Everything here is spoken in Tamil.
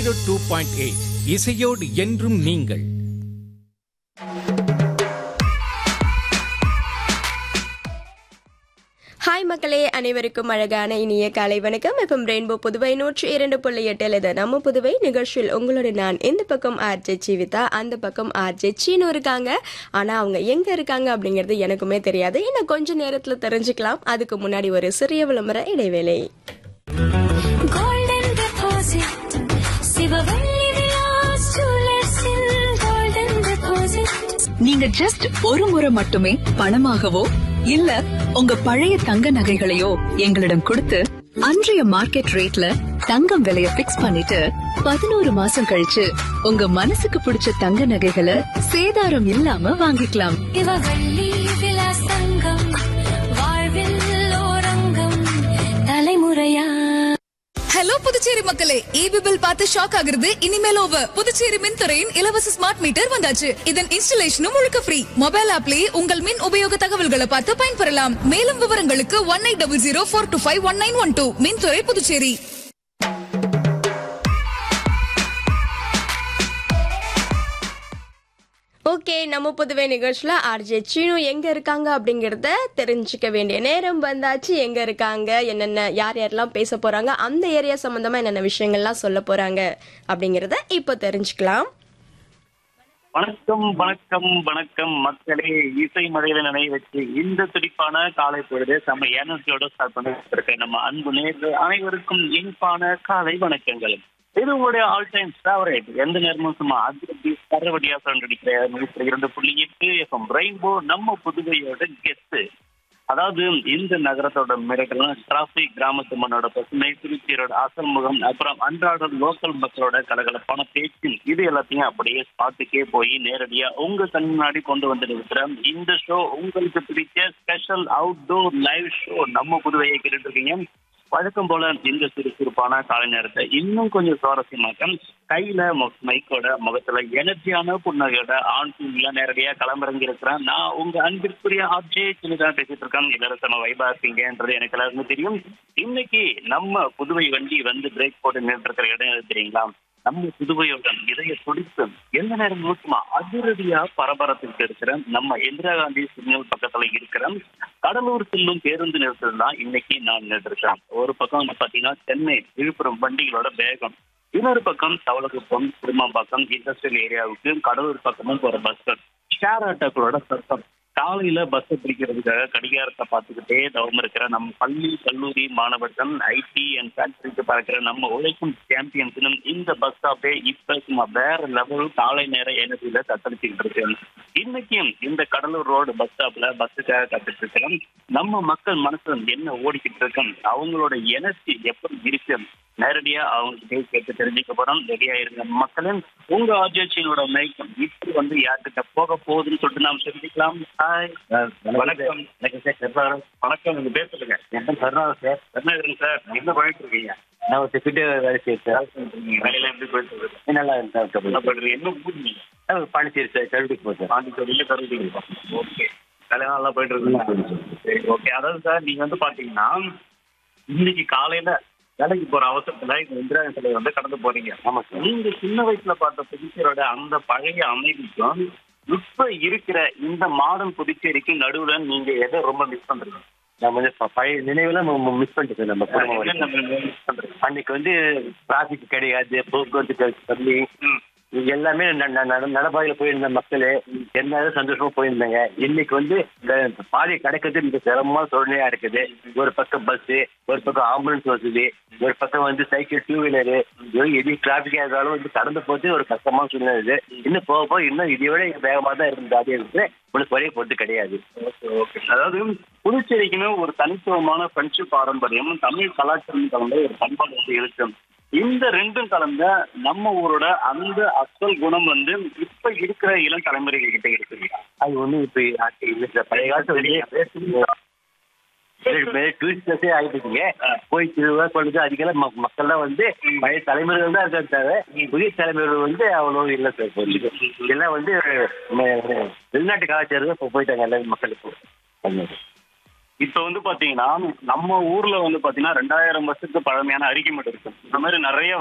ஜீரோ டூ பாயிண்ட் எயிட் இசையோடு என்றும் நீங்கள் ஹாய் மக்களே அனைவருக்கும் அழகான இனிய காலை வணக்கம் எஃப்எம் ரெயின்போ புதுவை நூற்றி இரண்டு புள்ளி எட்டில் இது நம்ம புதுவை நிகழ்ச்சியில் உங்களோட நான் இந்த பக்கம் ஆர்ஜே ஜீவிதா அந்த பக்கம் ஆர்ஜே சீனு இருக்காங்க ஆனா அவங்க எங்க இருக்காங்க அப்படிங்கிறது எனக்குமே தெரியாது இன்னும் கொஞ்ச நேரத்துல தெரிஞ்சுக்கலாம் அதுக்கு முன்னாடி ஒரு சிறிய விளம்பர இடைவேளை கோல்டன் டெபாசிட் சிவவள்ளி விலாஸ் ஜுவல்லர்ஸில் கோல்டன் டெபாசிட் நீங்க ஜஸ்ட் ஒரு முறை மட்டுமே பணமாகவோ இல்ல உங்க பழைய தங்க நகைகளையோ எங்களிடம் கொடுத்து அன்றைய மார்க்கெட் ரேட்ல தங்கம் விலைய பிக்ஸ் பண்ணிட்டு பதினோரு மாசம் கழிச்சு உங்க மனசுக்கு பிடிச்ச தங்க நகைகளை சேதாரம் இல்லாம வாங்கிக்கலாம் சிவவள்ளி விலாஸ் தங்கம் வாழ்வில் ஓரங்கம் தலைமுறையா ஹலோ புதுச்சேரி மக்களே ஈபி பில் பார்த்து ஷாக் ஆகுறது இனிமேல் ஓவர் புதுச்சேரி மின்துறையின் இலவச ஸ்மார்ட் மீட்டர் வந்தாச்சு இதன் இன்ஸ்டலேஷனும் முழுக்க ஃப்ரீ மொபைல் ஆப்லயே உங்கள் மின் உபயோக தகவல்களை பார்த்து பயன்பெறலாம் மேலும் விவரங்களுக்கு one eight double zero four two five one nine one two மின்துறை புதுச்சேரி ஓகே நம்ம புதுவை நிகழ்ச்சியில ஆர்ஜே சீனு எங்க இருக்காங்க அப்படிங்கறத தெரிஞ்சுக்க வேண்டிய நேரம் வந்தாச்சு எங்க இருக்காங்க என்னென்ன யார் யாரெல்லாம் பேச போறாங்க அந்த ஏரியா சம்பந்தமா என்னென்ன விஷயங்கள்லாம் சொல்ல போறாங்க அப்படிங்கறத இப்போ தெரிஞ்சுக்கலாம் வணக்கம் வணக்கம் வணக்கம் மக்களே இசை மழையில நினைவு வச்சு இந்த துடிப்பான காலை பொழுது செம்ம எனர்ஜியோட ஸ்டார்ட் பண்ணிட்டு இருக்க நம்ம அன்பு நேர்கள் அனைவருக்கும் இனிப்பான காலை வணக்கங்கள் இது உங்களுடைய ஆல் டைம் ஃபேவரேட் எந்த நேரமும் சும்மா அதிர்ச்சி சரவடியா சவுண்ட் அடிக்கிற நூற்றி இரண்டு புள்ளி எட்டு எஃப்எம் ரெயின்போ நம்ம புதுவையோட கெத்து அதாவது இந்த நகரத்தோட மிரட்டலாம் டிராபிக் கிராமத்து மண்ணோட பசுமை திருச்சியோட அசல் முகம் அப்புறம் அன்றாட லோக்கல் மக்களோட கலகலப்பான பேச்சு இது எல்லாத்தையும் அப்படியே ஸ்பாட்டுக்கே போய் நேரடியா உங்க கண் முன்னாடி கொண்டு வந்து இருக்கிற இந்த ஷோ உங்களுக்கு பிடிச்ச ஸ்பெஷல் அவுட்டோர் லைவ் ஷோ நம்ம புதுவையை கேட்டுட்டு இருக்கீங்க வழக்கம் போல இந்த சுறுசுறுப்பான காலை நேரத்தை இன்னும் கொஞ்சம் சுவாரஸ்யமாக்க கையில மொ- மைக்கோட முகத்துல எனர்ஜியான புன்னகையோட ஆண் டீம்ல நேரடியா களமிறங்கி இருக்கிறேன் நான் உங்க அன்பிற்குரிய ஆப்ஜே சின்னதான் பேசிட்டு இருக்கேன் எல்லாரும் செம வைபா இருப்பீங்கன்றது எனக்கு எல்லாருக்கும் தெரியும் இன்னைக்கு நம்ம புதுவை வண்டி வந்து பிரேக் போட்டு நின்று இருக்கிற இடம் எது தெரியுங்களா நம்ம புதுவையோட இதய துடிப்பு எந்த நேரம் முழுக்குமா அதிரடியா பரபரத்துக்கு இருக்கிற நம்ம இந்திரா காந்தி சிக்னல் பக்கத்துல இருக்கிற கடலூர் செல்லும் பேருந்து நிறுத்தம் தான் இன்னைக்கு நான் நின்றுருக்கேன் ஒரு பக்கம் வந்து பாத்தீங்கன்னா சென்னை விழுப்புரம் வண்டிகளோட வேகம் இன்னொரு பக்கம் தவளகுப்பம் குடும்பம்பாக்கம் இண்டஸ்ட்ரியல் ஏரியாவுக்கு கடலூர் பக்கமும் போற பஸ்கள் ஷேர் ஆட்டோக்களோட சத்தம் காலையில பஸ் பிடிக்கிறதுக்காக கடிகாரத்தை பார்த்துக்கிட்டே தவம் இருக்கிற நம்ம பள்ளி கல்லூரி மாணவர்கள் ஐடி அண்ட் ஃபேக்டரிக்கு பறக்கிற நம்ம உழைக்கும் சாம்பியன்ஸும் இந்த பஸ் ஸ்டாப்பே இப்ப சும்மா வேற லெவல் காலை நேர எனர்ஜியில தத்தளிச்சுக்கிட்டு இருக்கு இன்னைக்கு இந்த கடலூர் ரோடு பஸ் ஸ்டாப்ல பஸ்ஸுக்காக கத்துட்டு இருக்கிறோம் நம்ம மக்கள் மனசுல என்ன ஓடிக்கிட்டு இருக்கோம் அவங்களோட எனர்ஜி எப்படி இருக்கு நேரடியா அவங்க கேட்டு தெரிஞ்சுக்க போறோம் ரெடியா இருங்க மக்களின் உங்க ஆர்ஜியோட மைக்கம் இப்படி வந்து யார்கிட்ட போக போகுதுன்னு சொல்லிட்டு நாம் தெரிஞ்சுக்கலாம் ஹாய் வணக்கம் எனக்கு சார் கருணாகரன் வணக்கம் உங்க பேர் சொல்லுங்க என்ன கருணாகரன் சார் கருணாகரன் சார் என்ன பண்ணிட்டு இருக்கீங்க நான் ஒரு செக்யூரிட்டி வேலை செய்யறேன் சார் வேலையில எப்படி போயிட்டு இருக்கு நல்லா இருக்கேன் என்ன பண்றீங்க என்ன ஊர் நீங்க சார் பாண்டிச்சேரி சார் கல்விக்கு போகிறேன் பாண்டிச்சேரியில கருதுங்க ஓகே கல்யாணம் நல்லா போயிட்டு இருக்குங்களா சரி ஓகே அதாவது சார் நீங்க வந்து பாத்தீங்கன்னா இன்னைக்கு காலையில வேலைக்கு போற அவசரத்துல இந்த இந்திரா சிலை வந்து கடந்து போறீங்க ஆமா சார் நீங்க சின்ன வயசுல பார்த்த புதுச்சேரியோட அந்த பழைய அமைதிக்கும் இப்ப இருக்கிற இந்த மாடர்ன் புதுச்சேரிக்கு நடுவுல நீங்க எதை ரொம்ப மிஸ் பண்றீங்க நான் வந்து ப- பழைய நினைவுல மிஸ் பண்ணிட்டு சார் நம்ம குடும்பம் என்ன வரைக்கும். நம்ம miss பண்றீங்க? அன்னைக்கு வந்து டிராபிக் கிடையாது போக்குவரத்து கம்மி ம். இது எல்லாமே ந- ந- நட- நடைபாதையில போயிருந்த மக்களே எல்லாரும் சந்தோஷமா போயிருந்தாங்க இன்னைக்கு வந்து இந்த பாதை கிடைக்கிறது மிக சிரமமா சூழ்நிலையா இருக்குது ஒரு பக்கம் பஸ் ஒரு பக்கம் ஆம்புலன்ஸ் வசதி ஒரு பக்கம் வந்து சைக்கிள் டூ வீலரு எது டிராபிக்கா இருந்தாலும் வந்து கடந்து போது ஒரு கஷ்டமான சூழ்நிலை இது இன்னும் போக போக இன்னும் இதை விட வேகமா தான் இருந்து அதே இருக்கு உங்களுக்கு குறைய போட்டு கிடையாது ஓகே ஓகே அதாவது புதுச்சேரிக்குன்னு ஒரு தனித்துவமான பிரெஞ்சு பாரம்பரியம் தமிழ் கலாச்சாரம் கலந்த ஒரு பண்பாடு வந்து இருக்கு இந்த ரெண்டும் கலந்த நம்ம ஊரோட அந்த அசல் குணம் வந்து இப்ப இருக்கிற இளம் தலைமுறைகள் கிட்ட இருக்கு அது ஒண்ணு இப்ப இல்லை சார் பழைய காலத்து வெளியே டூரிஸ்ட் பிளேஸே ஆகிட்டுங்க போய் திருவிழா கொண்டு அதுக்கெல்லாம் ம- மக்கள்லாம் வந்து பழைய தலைமுறைகள் தான் இருக்காது தவிர புதிய தலைமுறைகள் வந்து அவ்வளோ இல்லை சார் இப்போ இதெல்லாம் வந்து ம- வெளிநாட்டு கலாச்சாரம் இப்போ போயிட்டாங்க எல்லாரும் மக்களுக்கு இப்ப வந்து பாத்தீங்கன்னா நம்ம ஊர்ல வந்து பாத்தீங்கன்னா ரெண்டாயிரம் வருஷத்துக்கு பழமையான அரிக்கை மட்டும் இருக்கு இந்த மாதிரி நிறைய